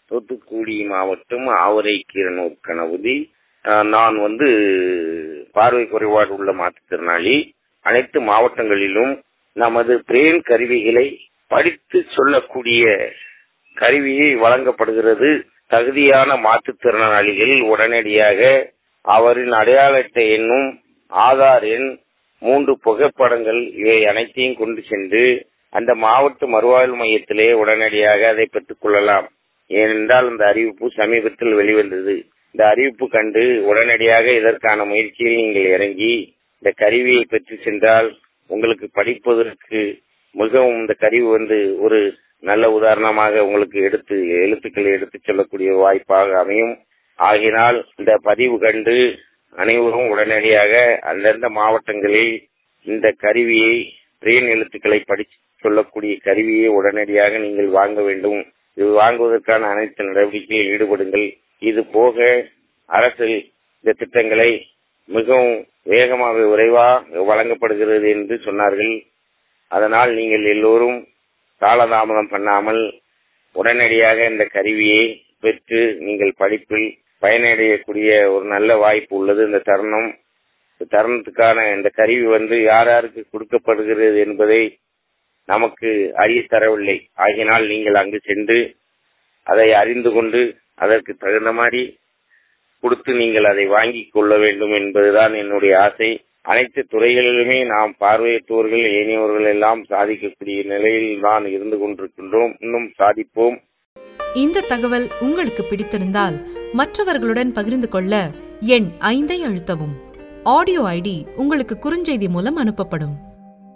தூத்துக்குடி மாவட்டம் ஆவரை கீரனூர் கணபதி அஹ், நான் வந்து பார்வை குறைபாடு உள்ள மாற்றுத்திறனாளி அனைத்து மாவட்டங்களிலும் நமது பிரெயின் கருவிகளை படித்து சொல்லக்கூடிய கருவியை வழங்கப்படுகிறது தகுதியான மாற்றுத்திறனாளிகள் உடனடியாக அவரின் அடையாள அட்டை எண்ணும் ஆதார் எண் மூன்று புகைப்படங்கள் இவை அனைத்தையும் கொண்டு சென்று அந்த மாவட்ட மறுவாழ்வு மையத்திலே உடனடியாக அதை பெற்றுக் கொள்ளலாம் ஏனென்றால் இந்த அறிவிப்பு சமீபத்தில் வெளிவந்தது இந்த அறிவிப்பு கண்டு உடனடியாக இதற்கான முயற்சியில் நீங்கள் இறங்கி இந்த கருவியை பெற்று சென்றால் உங்களுக்கு படிப்பதற்கு மிகவும் இந்த கருவி வந்து ஒரு நல்ல உதாரணமாக உங்களுக்கு எடுத்து எழுத்துக்களை எடுத்துச் சொல்லக்கூடிய ஒரு வாய்ப்பாக அமையும் ஆகினால் இந்த பதிவு கண்டு அனைவரும் உடனடியாக அந்தந்த மாவட்டங்களில் இந்த கருவியை பிரெயின் எழுத்துக்களை படித்து சொல்லக்கூடிய கருவியை உடனடியாக நீங்கள் வாங்க வேண்டும் இது வாங்குவதற்கான அனைத்து நடவடிக்கையில் ஈடுபடுங்கள் இது போக அரசு இந்த திட்டங்களை மிகவும் வேகமாக விரைவாக வழங்கப்படுகிறது என்று சொன்னார்கள் அதனால் நீங்கள் எல்லோரும் காலதாமதம் பண்ணாமல் உடனடியாக இந்த கருவியை பெற்று நீங்கள் படிப்பில் பயனடையக்கூடிய ஒரு நல்ல வாய்ப்பு உள்ளது இந்த தருணம் இந்த தருணத்துக்கான இந்த கருவி வந்து யார் யாருக்கு கொடுக்கப்படுகிறது என்பதை நமக்கு அறிய தரவில்லை ஆகினால் நீங்கள் அங்கு சென்று அதை அறிந்து கொண்டு அதற்கு தகுந்த மாதிரி கொடுத்து நீங்கள் அதை வாங்கிக் கொள்ள வேண்டும் என்பதுதான் என்னுடைய ஆசை அனைத்து துறைகளிலுமே நாம் பார்வையற்றோர்கள் ஏனையவர்கள் எல்லாம் சாதிக்கக்கூடிய நிலையில் தான் இருந்து கொண்டிருக்கின்றோம் இன்னும் சாதிப்போம் இந்த தகவல் உங்களுக்கு பிடித்திருந்தால் மற்றவர்களுடன் பகிர்ந்து கொள்ள எண் ஐந்தை அழுத்தவும் ஆடியோ ஐடி உங்களுக்கு குறுஞ்செய்தி மூலம் அனுப்பப்படும்